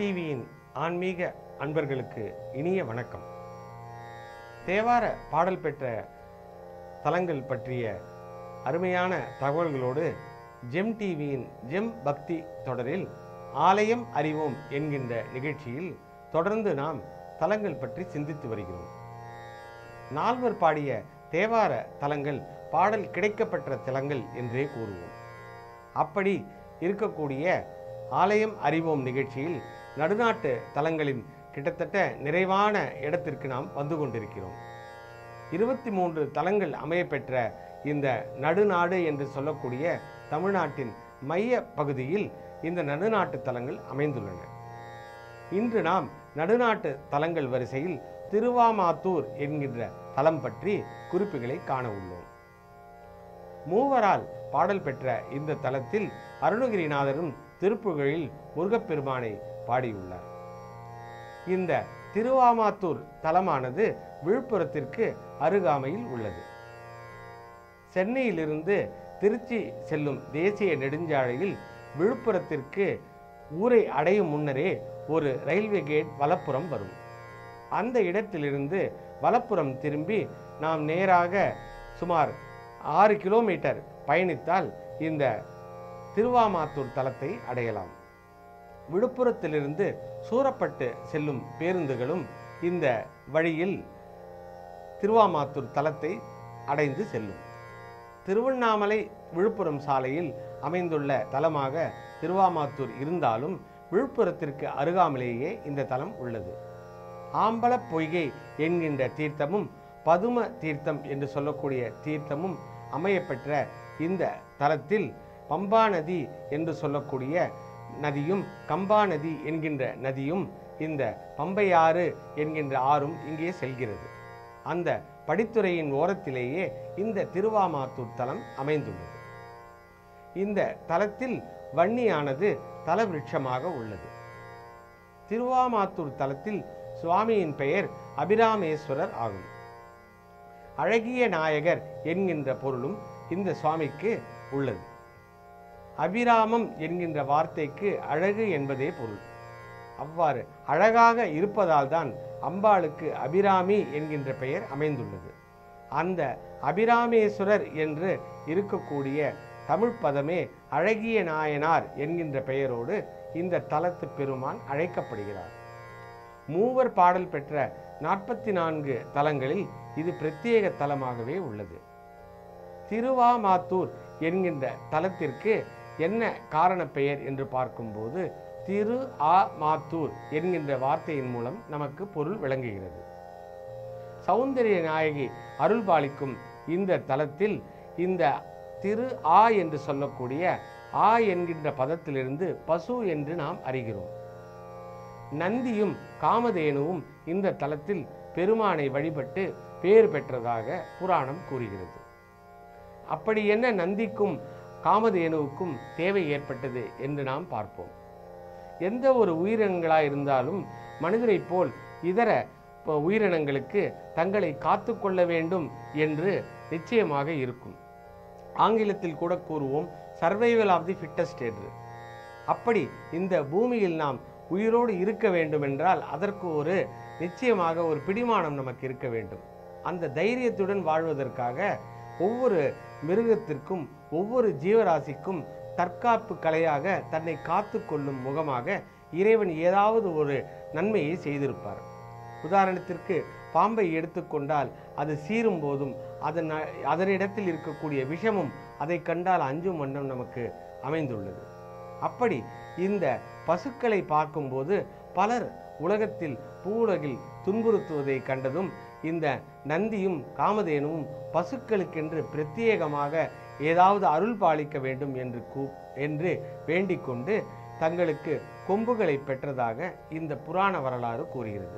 டிவியின் ஆன்மீக அன்பர்களுக்கு இனிய வணக்கம் தேவார பாடல் பெற்ற தலங்கள் பற்றிய அருமையான தகவல்களோடு ஜெம் டிவியின் ஜெம் பக்தி தொடரில் ஆலயம் அறிவோம் என்கின்ற நிகழ்ச்சியில் தொடர்ந்து நாம் தலங்கள் பற்றி சிந்தித்து வருகிறோம் நால்வர் பாடிய தேவார தலங்கள் பாடல் கிடைக்கப்பெற்ற தலங்கள் என்றே கூறுவோம் அப்படி இருக்கக்கூடிய ஆலயம் அறிவோம் நிகழ்ச்சியில் நடுநாட்டு தலங்களின் கிட்டத்தட்ட நிறைவான இடத்திற்கு நாம் வந்து கொண்டிருக்கிறோம் இருபத்தி மூன்று தலங்கள் அமையப்பெற்ற இந்த நடுநாடு என்று சொல்லக்கூடிய தமிழ்நாட்டின் மைய பகுதியில் இந்த நடுநாட்டு தலங்கள் அமைந்துள்ளன இன்று நாம் நடுநாட்டு தலங்கள் வரிசையில் திருவாமாத்தூர் என்கின்ற தலம் பற்றி குறிப்புகளை காண உள்ளோம் மூவரால் பாடல் பெற்ற இந்த தலத்தில் அருணகிரிநாதரும் திருப்புகழில் முருகப்பெருமானை பாடியுள்ளார் இந்த திருவாமாத்தூர் தலமானது விழுப்புரத்திற்கு அருகாமையில் உள்ளது சென்னையிலிருந்து திருச்சி செல்லும் தேசிய நெடுஞ்சாலையில் விழுப்புரத்திற்கு ஊரை அடையும் முன்னரே ஒரு ரயில்வே கேட் வலப்புறம் வரும் அந்த இடத்திலிருந்து வலப்புறம் திரும்பி நாம் நேராக சுமார் ஆறு கிலோமீட்டர் பயணித்தால் இந்த திருவாமாத்தூர் தலத்தை அடையலாம் விழுப்புரத்திலிருந்து சூரப்பட்டு செல்லும் பேருந்துகளும் இந்த வழியில் திருவாமாத்தூர் தலத்தை அடைந்து செல்லும் திருவண்ணாமலை விழுப்புரம் சாலையில் அமைந்துள்ள தலமாக திருவாமாத்தூர் இருந்தாலும் விழுப்புரத்திற்கு அருகாமலேயே இந்த தலம் உள்ளது ஆம்பல பொய்கை என்கின்ற தீர்த்தமும் பதும தீர்த்தம் என்று சொல்லக்கூடிய தீர்த்தமும் அமையப்பெற்ற இந்த தலத்தில் பம்பா நதி என்று சொல்லக்கூடிய நதியும் கம்பா நதி என்கின்ற நதியும் இந்த பம்பையாறு என்கின்ற ஆறும் இங்கே செல்கிறது அந்த படித்துறையின் ஓரத்திலேயே இந்த திருவாமாத்தூர் தலம் அமைந்துள்ளது இந்த தலத்தில் வன்னியானது தலவிருட்சமாக உள்ளது திருவாமாத்தூர் தலத்தில் சுவாமியின் பெயர் அபிராமேஸ்வரர் ஆகும் அழகிய நாயகர் என்கின்ற பொருளும் இந்த சுவாமிக்கு உள்ளது அபிராமம் என்கின்ற வார்த்தைக்கு அழகு என்பதே பொருள் அவ்வாறு அழகாக இருப்பதால் தான் அம்பாளுக்கு அபிராமி என்கின்ற பெயர் அமைந்துள்ளது அந்த அபிராமேஸ்வரர் என்று இருக்கக்கூடிய தமிழ் பதமே அழகிய நாயனார் என்கின்ற பெயரோடு இந்த தலத்து பெருமான் அழைக்கப்படுகிறார் மூவர் பாடல் பெற்ற நாற்பத்தி நான்கு தலங்களில் இது பிரத்யேக தலமாகவே உள்ளது திருவாமாத்தூர் என்கின்ற தலத்திற்கு என்ன காரண பெயர் என்று பார்க்கும்போது திரு ஆ மாத்தூர் என்கின்ற வார்த்தையின் மூலம் நமக்கு பொருள் விளங்குகிறது சௌந்தரிய நாயகி அருள் பாலிக்கும் இந்த தலத்தில் இந்த திரு ஆ என்று சொல்லக்கூடிய ஆ என்கின்ற பதத்திலிருந்து பசு என்று நாம் அறிகிறோம் நந்தியும் காமதேனுவும் இந்த தலத்தில் பெருமானை வழிபட்டு பேறு பெற்றதாக புராணம் கூறுகிறது அப்படி என்ன நந்திக்கும் காமதேனுவுக்கும் தேவை ஏற்பட்டது என்று நாம் பார்ப்போம் எந்த ஒரு உயிரினங்களாக இருந்தாலும் மனிதரைப் போல் இதர ப- உயிரினங்களுக்கு தங்களை காத்து கொள்ள வேண்டும் என்று நிச்சயமாக இருக்கும் ஆங்கிலத்தில் கூட கூறுவோம் சர்வைவல் ஆஃப் தி ஃபிட்டஸ்ட் என்று அப்படி இந்த பூமியில் நாம் உயிரோடு இருக்க வேண்டும் என்றால் அதற்கு ஒரு நிச்சயமாக ஒரு பிடிமானம் நமக்கு இருக்க வேண்டும் அந்த தைரியத்துடன் வாழ்வதற்காக ஒவ்வொரு மிருகத்திற்கும் ஒவ்வொரு ஜீவராசிக்கும் தற்காப்பு கலையாக தன்னை காத்து கொள்ளும் முகமாக இறைவன் ஏதாவது ஒரு நன்மையை செய்திருப்பார் உதாரணத்திற்கு பாம்பை எடுத்துக்கொண்டால் அது சீரும் போதும் அதன் அதனிடத்தில் இருக்கக்கூடிய விஷமும் அதை கண்டால் அஞ்சும் வண்ணம் நமக்கு அமைந்துள்ளது அப்படி இந்த பசுக்களை பார்க்கும்போது பலர் உலகத்தில் பூவுலகில் துன்புறுத்துவதை கண்டதும் இந்த நந்தியும் காமதேனுவும் பசுக்களுக்கென்று பிரத்யேகமாக ஏதாவது அருள் பாலிக்க வேண்டும் என்று கூ என்று வேண்டிக் கொண்டு தங்களுக்கு கொம்புகளை பெற்றதாக இந்த புராண வரலாறு கூறுகிறது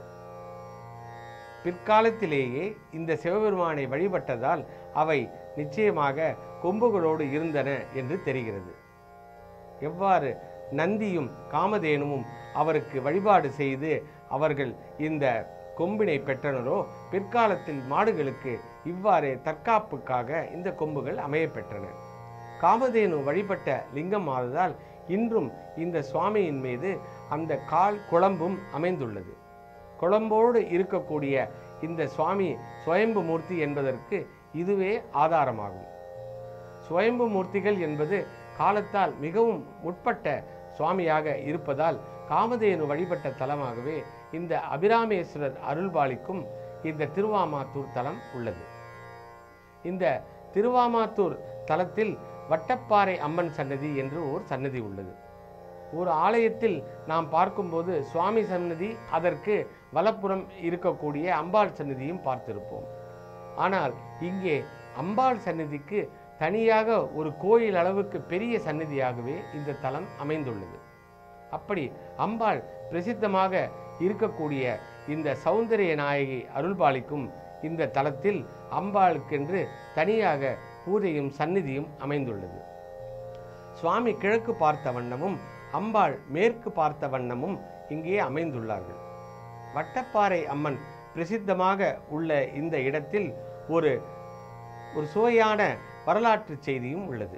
பிற்காலத்திலேயே இந்த சிவபெருமானை வழிபட்டதால் அவை நிச்சயமாக கொம்புகளோடு இருந்தன என்று தெரிகிறது எவ்வாறு நந்தியும் காமதேனுவும் அவருக்கு வழிபாடு செய்து அவர்கள் இந்த கொம்பினை பெற்றனரோ பிற்காலத்தில் மாடுகளுக்கு இவ்வாறே தற்காப்புக்காக இந்த கொம்புகள் அமையப்பெற்றன காமதேனு வழிபட்ட லிங்கம் ஆததால் இன்றும் இந்த சுவாமியின் மீது அந்த கால் குழம்பும் அமைந்துள்ளது குழம்போடு இருக்கக்கூடிய இந்த சுவாமி சுயம்பு மூர்த்தி என்பதற்கு இதுவே ஆதாரமாகும் சுயம்பு மூர்த்திகள் என்பது காலத்தால் மிகவும் முற்பட்ட சுவாமியாக இருப்பதால் காமதேனு வழிபட்ட தலமாகவே இந்த அபிராமேஸ்வரர் அருள்பாலிக்கும் இந்த திருவாமாத்தூர் தலம் உள்ளது இந்த திருவாமாத்தூர் தலத்தில் வட்டப்பாறை அம்மன் சன்னதி என்று ஓர் சன்னதி உள்ளது ஒரு ஆலயத்தில் நாம் பார்க்கும்போது சுவாமி சன்னதி அதற்கு வலப்புறம் இருக்கக்கூடிய அம்பாள் சன்னதியும் பார்த்திருப்போம் ஆனால் இங்கே அம்பாள் சன்னதிக்கு தனியாக ஒரு கோயில் அளவுக்கு பெரிய சன்னதியாகவே இந்த தலம் அமைந்துள்ளது அப்படி அம்பாள் பிரசித்தமாக இருக்கக்கூடிய இந்த சௌந்தரிய நாயகி அருள்பாலிக்கும் இந்த தலத்தில் அம்பாளுக்கென்று தனியாக பூஜையும் சந்நிதியும் அமைந்துள்ளது சுவாமி கிழக்கு பார்த்த வண்ணமும் அம்பாள் மேற்கு பார்த்த வண்ணமும் இங்கே அமைந்துள்ளார்கள் வட்டப்பாறை அம்மன் பிரசித்தமாக உள்ள இந்த இடத்தில் ஒரு ஒரு சுவையான வரலாற்று செய்தியும் உள்ளது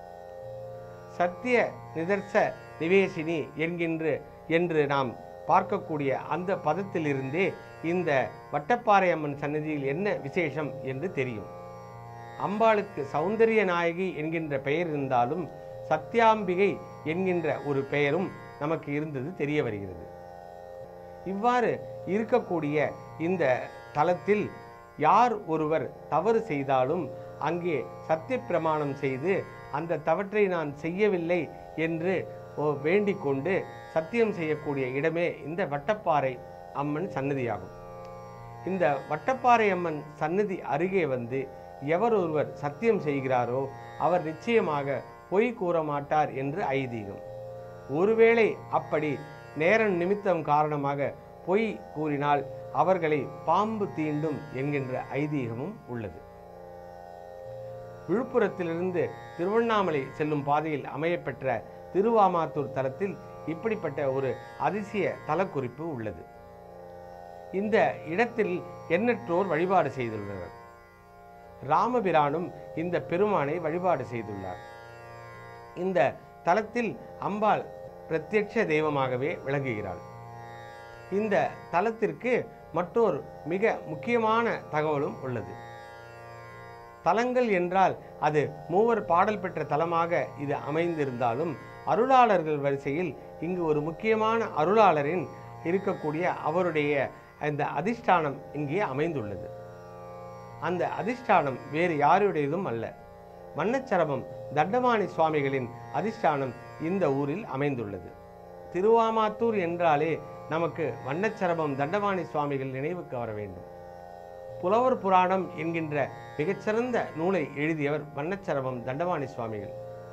சத்திய நிதர்ச நிவேசினி என்கின்ற என்று நாம் பார்க்கக்கூடிய அந்த பதத்திலிருந்தே இந்த வட்டப்பாறை அம்மன் சன்னதியில் என்ன விசேஷம் என்று தெரியும் அம்பாளுக்கு சௌந்தரிய நாயகி என்கின்ற பெயர் இருந்தாலும் சத்யாம்பிகை என்கின்ற ஒரு பெயரும் நமக்கு இருந்தது தெரிய வருகிறது இவ்வாறு இருக்கக்கூடிய இந்த தலத்தில் யார் ஒருவர் தவறு செய்தாலும் அங்கே சத்திய பிரமாணம் செய்து அந்த தவற்றை நான் செய்யவில்லை என்று ஓ- வேண்டிக் கொண்டு சத்தியம் செய்யக்கூடிய இடமே இந்த வட்டப்பாறை அம்மன் சன்னதியாகும் இந்த வட்டப்பாறை அம்மன் சன்னதி அருகே வந்து எவர் ஒருவர் சத்தியம் செய்கிறாரோ அவர் நிச்சயமாக பொய் கூற மாட்டார் என்று ஐதீகம் ஒருவேளை அப்படி நேரம் நிமித்தம் காரணமாக பொய் கூறினால் அவர்களை பாம்பு தீண்டும் என்கின்ற ஐதீகமும் உள்ளது விழுப்புரத்திலிருந்து திருவண்ணாமலை செல்லும் பாதையில் அமையப்பெற்ற திருவாமாத்தூர் தலத்தில் இப்படிப்பட்ட ஒரு அதிசய தலக்குறிப்பு உள்ளது இந்த இடத்தில் எண்ணற்றோர் வழிபாடு செய்துள்ளனர் ராமபிரானும் இந்த பெருமானை வழிபாடு செய்துள்ளார் இந்த தலத்தில் அம்பாள் பிரத்யட்ச தெய்வமாகவே விளங்குகிறாள் இந்த தலத்திற்கு மற்றொரு மிக முக்கியமான தகவலும் உள்ளது தலங்கள் என்றால் அது மூவர் பாடல் பெற்ற தலமாக இது அமைந்திருந்தாலும் அருளாளர்கள் வரிசையில் இங்கு ஒரு முக்கியமான அருளாளரின் இருக்கக்கூடிய அவருடைய அந்த அதிஷ்டானம் இங்கே அமைந்துள்ளது அந்த அதிஷ்டானம் வேறு யாருடையதும் அல்ல வண்ணச்சரபம் தண்டமாணி சுவாமிகளின் அதிஷ்டானம் இந்த ஊரில் அமைந்துள்ளது திருவாமாத்தூர் என்றாலே நமக்கு வண்ணச்சரபம் தண்டமாணி சுவாமிகள் நினைவுக்கு வர வேண்டும் புலவர் புராணம் என்கின்ற மிகச்சிறந்த நூலை எழுதியவர் வண்ணச்சரபம் தண்டமாணி சுவாமிகள்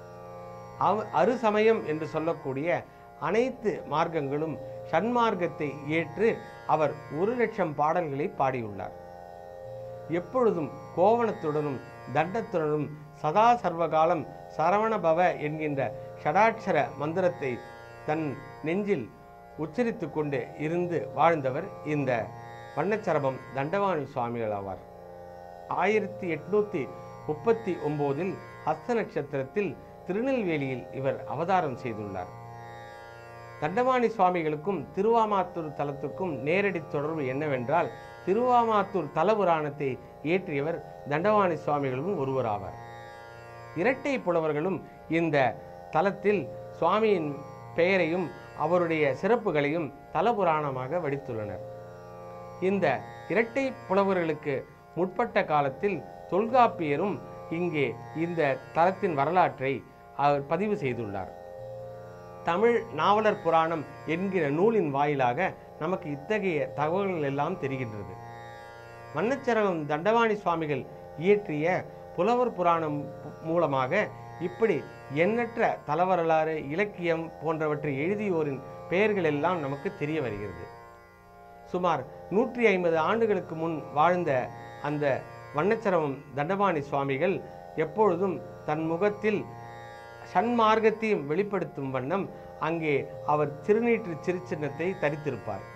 அவ அருசமயம் என்று சொல்லக்கூடிய அனைத்து மார்க்கங்களும் சன்மார்க்கத்தை ஏற்று அவர் ஒரு லட்சம் பாடல்களை பாடியுள்ளார் எப்பொழுதும் கோவணத்துடனும் தண்டத்துடனும் சதா சர்வகாலம் சரவணபவ என்கின்ற ஷடாட்சர மந்திரத்தை தன் நெஞ்சில் உச்சரித்து கொண்டு இருந்து வாழ்ந்தவர் இந்த வண்ணச்சரபம் தண்டவாணி சுவாமிகள் ஆவார் ஆயிரத்தி எட்நூத்தி முப்பத்தி ஒம்போதில் ஹஸ்த நட்சத்திரத்தில் திருநெல்வேலியில் இவர் அவதாரம் செய்துள்ளார் தண்டவாணி சுவாமிகளுக்கும் திருவாமாத்தூர் தலத்துக்கும் நேரடி தொடர்பு என்னவென்றால் திருவாமாத்தூர் தலபுராணத்தை இயற்றியவர் தண்டவாணி சுவாமிகளும் ஒருவராவார் இரட்டை புலவர்களும் இந்த தலத்தில் சுவாமியின் பெயரையும் அவருடைய சிறப்புகளையும் தலபுராணமாக வடித்துள்ளனர் இந்த இரட்டை புலவர்களுக்கு முற்பட்ட காலத்தில் தொல்காப்பியரும் இங்கே இந்த தலத்தின் வரலாற்றை அவர் பதிவு செய்துள்ளார் தமிழ் நாவலர் புராணம் என்கிற நூலின் வாயிலாக நமக்கு இத்தகைய தகவல்கள் எல்லாம் தெரிகின்றது மன்னச்சரகம் தண்டவாணி சுவாமிகள் இயற்றிய புலவர் புராணம் மூலமாக இப்படி எண்ணற்ற தலவரலாறு இலக்கியம் போன்றவற்றை எழுதியோரின் பெயர்கள் எல்லாம் நமக்கு தெரிய வருகிறது சுமார் நூற்றி ஐம்பது ஆண்டுகளுக்கு முன் வாழ்ந்த அந்த வண்ணச்சரவம் தண்டபாணி சுவாமிகள் எப்பொழுதும் தன் முகத்தில் சன்மார்க்கத்தையும் வெளிப்படுத்தும் வண்ணம் அங்கே அவர் திருநீற்று சிறுச்சின்னத்தை தரித்திருப்பார்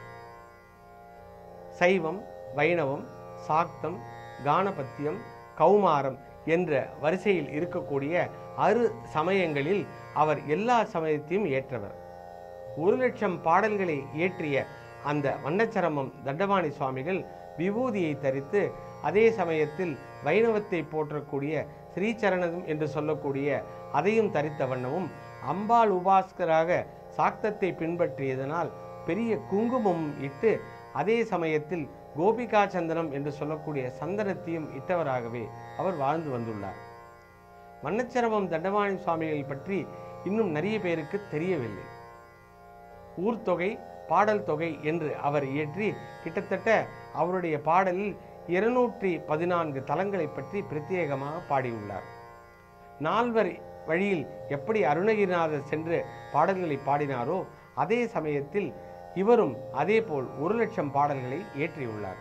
சைவம் வைணவம் சாக்தம் கானபத்தியம் கௌமாரம் என்ற வரிசையில் இருக்கக்கூடிய அறு சமயங்களில் அவர் எல்லா சமயத்தையும் ஏற்றவர் ஒரு லட்சம் பாடல்களை இயற்றிய அந்த வண்ணச்சரமம் தண்டபாணி சுவாமிகள் விபூதியை தரித்து அதே சமயத்தில் வைணவத்தை போற்றக்கூடிய ஸ்ரீசரணம் என்று சொல்லக்கூடிய அதையும் தரித்த வண்ணமும் அம்பாள் உபாஸ்கராக சாக்தத்தை பின்பற்றியதனால் பெரிய குங்குமம் இட்டு அதே சமயத்தில் கோபிகா சந்தனம் என்று சொல்லக்கூடிய சந்தனத்தையும் இட்டவராகவே அவர் வாழ்ந்து வந்துள்ளார் மன்னச்சரவம் தண்டபாணி சுவாமிகள் பற்றி இன்னும் நிறைய பேருக்கு தெரியவில்லை ஊர்த்தொகை பாடல் தொகை என்று அவர் இயற்றி கிட்டத்தட்ட அவருடைய பாடலில் இருநூற்றி பதினான்கு தலங்களை பற்றி பிரத்யேகமாக பாடியுள்ளார் நால்வர் வழியில் எப்படி அருணகிரிநாதர் சென்று பாடல்களை பாடினாரோ அதே சமயத்தில் இவரும் அதேபோல் ஒரு லட்சம் பாடல்களை இயற்றியுள்ளார்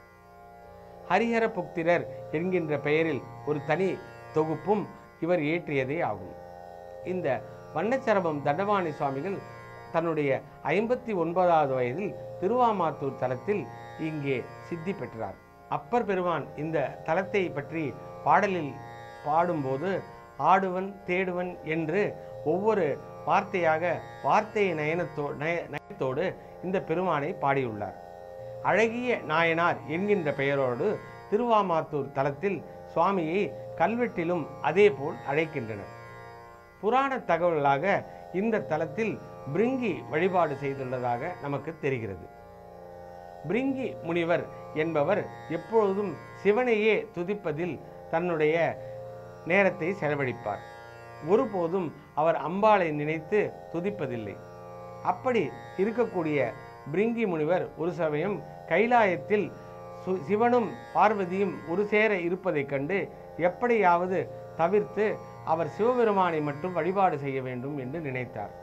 ஹரிஹர புக்திரர் என்கின்ற பெயரில் ஒரு தனி தொகுப்பும் இவர் இயற்றியதே ஆகும் இந்த வண்ணச்சரபம் தண்டபாணி சுவாமிகள் தன்னுடைய ஐம்பத்தி ஒன்பதாவது வயதில் திருவாமாத்தூர் தலத்தில் இங்கே சித்தி பெற்றார் அப்பர் பெருமான் இந்த தலத்தை பற்றி பாடலில் பாடும்போது ஆடுவன் தேடுவன் என்று ஒவ்வொரு வார்த்தையாக வார்த்தை நயனத்தோ நய நயத்தோடு இந்த பெருமானை பாடியுள்ளார் அழகிய நாயனார் என்கின்ற பெயரோடு திருவாமாத்தூர் தலத்தில் சுவாமியை கல்வெட்டிலும் அதேபோல் அழைக்கின்றனர் புராண தகவல்களாக இந்த தலத்தில் பிரிங்கி வழிபாடு செய்துள்ளதாக நமக்கு தெரிகிறது பிரிங்கி முனிவர் என்பவர் எப்பொழுதும் சிவனையே துதிப்பதில் தன்னுடைய நேரத்தை செலவழிப்பார் ஒருபோதும் அவர் அம்பாளை நினைத்து துதிப்பதில்லை அப்படி இருக்கக்கூடிய பிரிங்கி முனிவர் ஒரு சமயம் கைலாயத்தில் சு- சிவனும் பார்வதியும் ஒரு சேர இருப்பதைக் கண்டு எப்படியாவது தவிர்த்து அவர் சிவபெருமானை மட்டும் வழிபாடு செய்ய வேண்டும் என்று நினைத்தார்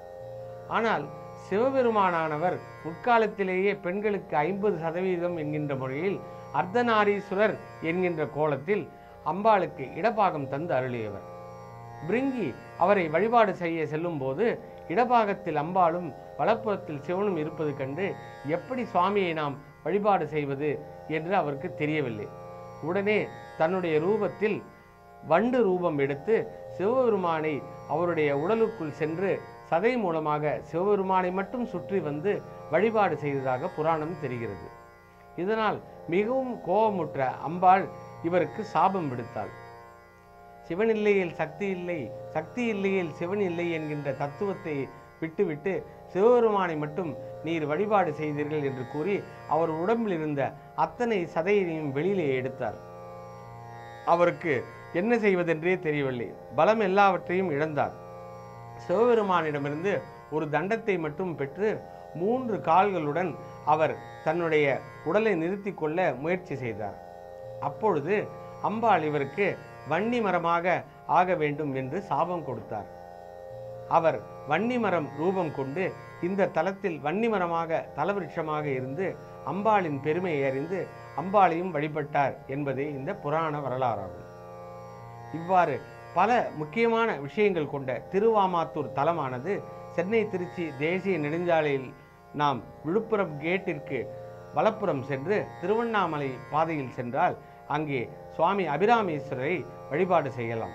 ஆனால் சிவபெருமானானவர் முற்காலத்திலேயே பெண்களுக்கு ஐம்பது சதவீதம் என்கின்ற முறையில் அர்த்தநாரீஸ்வரர் என்கின்ற கோலத்தில் அம்பாளுக்கு இடபாகம் தந்து அருளியவர் பிரிங்கி அவரை வழிபாடு செய்ய செல்லும்போது இடபாகத்தில் அம்பாளும் வலப்புறத்தில் சிவனும் இருப்பது கண்டு எப்படி சுவாமியை நாம் வழிபாடு செய்வது என்று அவருக்கு தெரியவில்லை உடனே தன்னுடைய ரூபத்தில் வண்டு ரூபம் எடுத்து சிவபெருமானை அவருடைய உடலுக்குள் சென்று சதை மூலமாக சிவபெருமானை மட்டும் சுற்றி வந்து வழிபாடு செய்ததாக புராணம் தெரிகிறது இதனால் மிகவும் கோபமுற்ற அம்பாள் இவருக்கு சாபம் விடுத்தாள் சிவன் இல்லையில் சக்தி இல்லை சக்தி இல்லையில் சிவன் இல்லை என்கின்ற தத்துவத்தை விட்டுவிட்டு சிவபெருமானை மட்டும் நீர் வழிபாடு செய்தீர்கள் என்று கூறி அவர் உடம்பில் இருந்த அத்தனை சதையையும் வெளியிலே எடுத்தார் அவருக்கு என்ன செய்வதென்றே தெரியவில்லை பலம் எல்லாவற்றையும் இழந்தார் சிவபெருமானிடமிருந்து ஒரு தண்டத்தை மட்டும் பெற்று மூன்று கால்களுடன் அவர் தன்னுடைய உடலை நிறுத்தி கொள்ள முயற்சி செய்தார் அப்பொழுது அம்பாள் இவருக்கு வன்னி மரமாக ஆக வேண்டும் என்று சாபம் கொடுத்தார் அவர் வன்னி மரம் ரூபம் கொண்டு இந்த தலத்தில் வன்னி மரமாக தலவிருட்சமாக இருந்து அம்பாளின் பெருமையை அறிந்து அம்பாளையும் வழிபட்டார் என்பதே இந்த புராண வரலாறாகும் இவ்வாறு பல முக்கியமான விஷயங்கள் கொண்ட திருவாமாத்தூர் தலமானது சென்னை திருச்சி தேசிய நெடுஞ்சாலையில் நாம் விழுப்புரம் கேட்டிற்கு வலப்புறம் சென்று திருவண்ணாமலை பாதையில் சென்றால் அங்கே சுவாமி அபிராமேஸ்வரரை வழிபாடு செய்யலாம்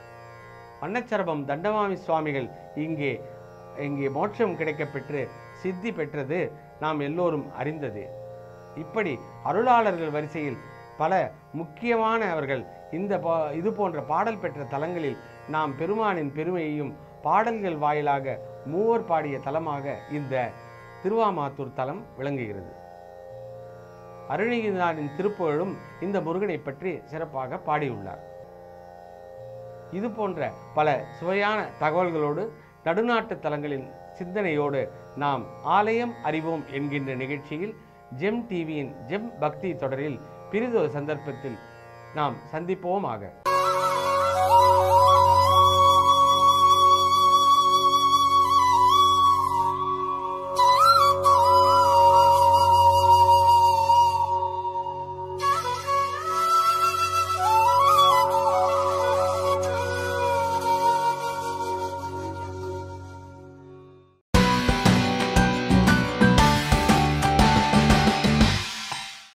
வண்ணச்சரபம் தண்டமாமி சுவாமிகள் இங்கே இங்கே மோட்சம் கிடைக்கப் பெற்று சித்தி பெற்றது நாம் எல்லோரும் அறிந்தது இப்படி அருளாளர்கள் வரிசையில் பல முக்கியமானவர்கள் இந்த பா- இது போன்ற பாடல் பெற்ற தலங்களில் நாம் பெருமானின் பெருமையையும் பாடல்கள் வாயிலாக மூவர் பாடிய தலமாக இந்த திருவாமாத்தூர் தலம் விளங்குகிறது அருணகிரிநாதனின் திருப்புகழும் இந்த முருகனை பற்றி சிறப்பாக பாடியுள்ளார் இது போன்ற பல சுவையான தகவல்களோடு நடுநாட்டு தலங்களின் சிந்தனையோடு நாம் ஆலயம் அறிவோம் என்கின்ற நிகழ்ச்சியில் ஜெம் டிவியின் ஜெம் பக்தி தொடரில் பிரிதொரு சந்தர்ப்பத்தில் நாம் சந்திப்போமாக